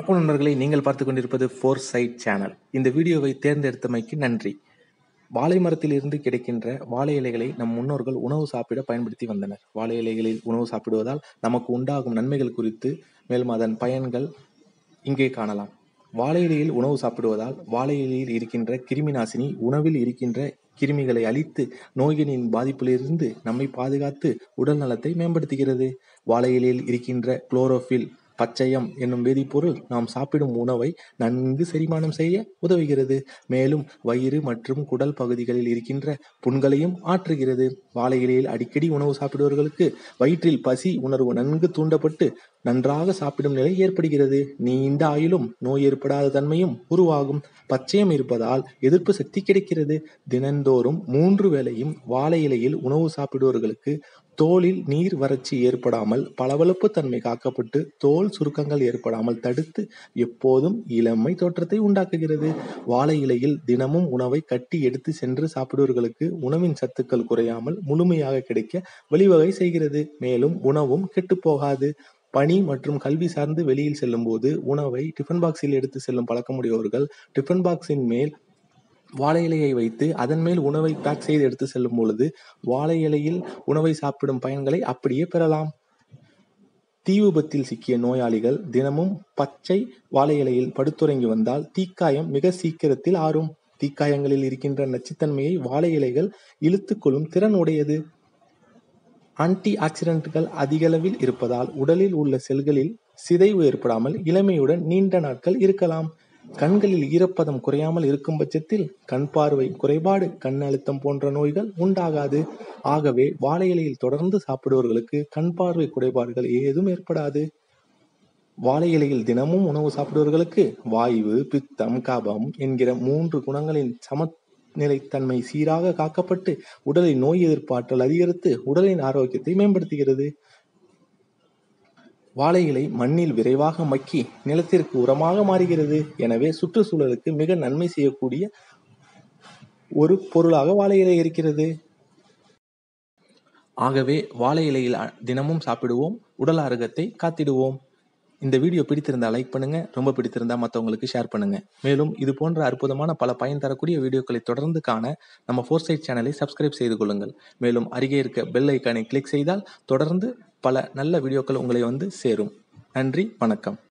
வணக்கம் நண்பர்களை நீங்கள் பார்த்து கொண்டிருப்பது ஃபோர் சைட் சேனல் இந்த வீடியோவை தேர்ந்தெடுத்தமைக்கு நன்றி வாழை மரத்திலிருந்து கிடைக்கின்ற வாழை இலைகளை நம் முன்னோர்கள் உணவு சாப்பிட பயன்படுத்தி வந்தனர் வாழை இலைகளில் உணவு சாப்பிடுவதால் நமக்கு உண்டாகும் நன்மைகள் குறித்து மேலும் அதன் பயன்கள் இங்கே காணலாம் வாழை இலையில் உணவு சாப்பிடுவதால் வாழை இலையில் இருக்கின்ற கிருமி நாசினி உணவில் இருக்கின்ற கிருமிகளை அழித்து நோய்களின் பாதிப்பிலிருந்து நம்மை பாதுகாத்து உடல் நலத்தை மேம்படுத்துகிறது வாழை இலையில் இருக்கின்ற குளோரோஃபில் பச்சையம் என்னும் வேதிப்பொருள் நாம் சாப்பிடும் உணவை நன்கு செரிமானம் செய்ய உதவுகிறது மேலும் வயிறு மற்றும் குடல் பகுதிகளில் இருக்கின்ற புண்களையும் ஆற்றுகிறது வாழை இலையில் அடிக்கடி உணவு சாப்பிடுபவர்களுக்கு வயிற்றில் பசி உணர்வு நன்கு தூண்டப்பட்டு நன்றாக சாப்பிடும் நிலை ஏற்படுகிறது நீண்ட ஆயுளும் நோய் ஏற்படாத தன்மையும் உருவாகும் பச்சையம் இருப்பதால் எதிர்ப்பு சக்தி கிடைக்கிறது தினந்தோறும் மூன்று வேளையும் வாழை இலையில் உணவு சாப்பிடுபவர்களுக்கு தோலில் நீர் வறட்சி ஏற்படாமல் பளபளப்பு தன்மை காக்கப்பட்டு தோல் சுருக்கங்கள் ஏற்படாமல் தடுத்து எப்போதும் இளமை தோற்றத்தை உண்டாக்குகிறது வாழை இலையில் தினமும் உணவை கட்டி எடுத்து சென்று சாப்பிடுவர்களுக்கு உணவின் சத்துக்கள் குறையாமல் முழுமையாக கிடைக்க வழிவகை செய்கிறது மேலும் உணவும் கெட்டுப் போகாது பணி மற்றும் கல்வி சார்ந்து வெளியில் செல்லும் போது உணவை டிஃபன் பாக்ஸில் எடுத்து செல்லும் பழக்கமுடையவர்கள் டிஃபன் பாக்ஸின் மேல் வாழை இலையை வைத்து அதன் மேல் உணவை பேக் செய்து எடுத்து செல்லும் பொழுது வாழை இலையில் உணவை சாப்பிடும் பயன்களை அப்படியே பெறலாம் தீ விபத்தில் சிக்கிய நோயாளிகள் தினமும் பச்சை வாழை இலையில் படுத்துறங்கி வந்தால் தீக்காயம் மிக சீக்கிரத்தில் ஆறும் தீக்காயங்களில் இருக்கின்ற நச்சுத்தன்மையை வாழை இலைகள் இழுத்துக்கொள்ளும் திறன் உடையது ஆன்டி ஆக்சிடென்ட்கள் அதிகளவில் இருப்பதால் உடலில் உள்ள செல்களில் சிதைவு ஏற்படாமல் இளமையுடன் நீண்ட நாட்கள் இருக்கலாம் கண்களில் ஈரப்பதம் குறையாமல் இருக்கும் பட்சத்தில் கண் பார்வை குறைபாடு கண் அழுத்தம் போன்ற நோய்கள் உண்டாகாது ஆகவே வாழை இலையில் தொடர்ந்து சாப்பிடுவர்களுக்கு கண் பார்வை குறைபாடுகள் ஏதும் ஏற்படாது வாழை இலையில் தினமும் உணவு சாப்பிடுவர்களுக்கு வாயு பித்தம் கபம் என்கிற மூன்று குணங்களின் சமநிலைத்தன்மை சீராக காக்கப்பட்டு உடலின் நோய் எதிர்ப்பு ஆற்றல் அதிகரித்து உடலின் ஆரோக்கியத்தை மேம்படுத்துகிறது வாழை இலை மண்ணில் விரைவாக மக்கி நிலத்திற்கு உரமாக மாறுகிறது எனவே சுற்றுச்சூழலுக்கு மிக நன்மை செய்யக்கூடிய ஒரு பொருளாக வாழை இலை இருக்கிறது ஆகவே வாழை இலையில் அ- தினமும் சாப்பிடுவோம் உடல் ஆரோக்கியத்தை காத்திடுவோம் இந்த வீடியோ பிடித்திருந்தா லைக் பண்ணுங்க ரொம்ப பிடித்திருந்தா மற்றவங்களுக்கு ஷேர் பண்ணுங்க மேலும் இது போன்ற அற்புதமான பல பயன் தரக்கூடிய வீடியோக்களை தொடர்ந்து காண நம்ம ஃபோர் சைட் சேனலை சப்ஸ்கிரைப் செய்து கொள்ளுங்கள் மேலும் அருகே இருக்க பெல் ஐக்கானை கிளிக் செய்தால் தொடர்ந்து பல நல்ல வீடியோக்கள் உங்களை வந்து சேரும் நன்றி வணக்கம்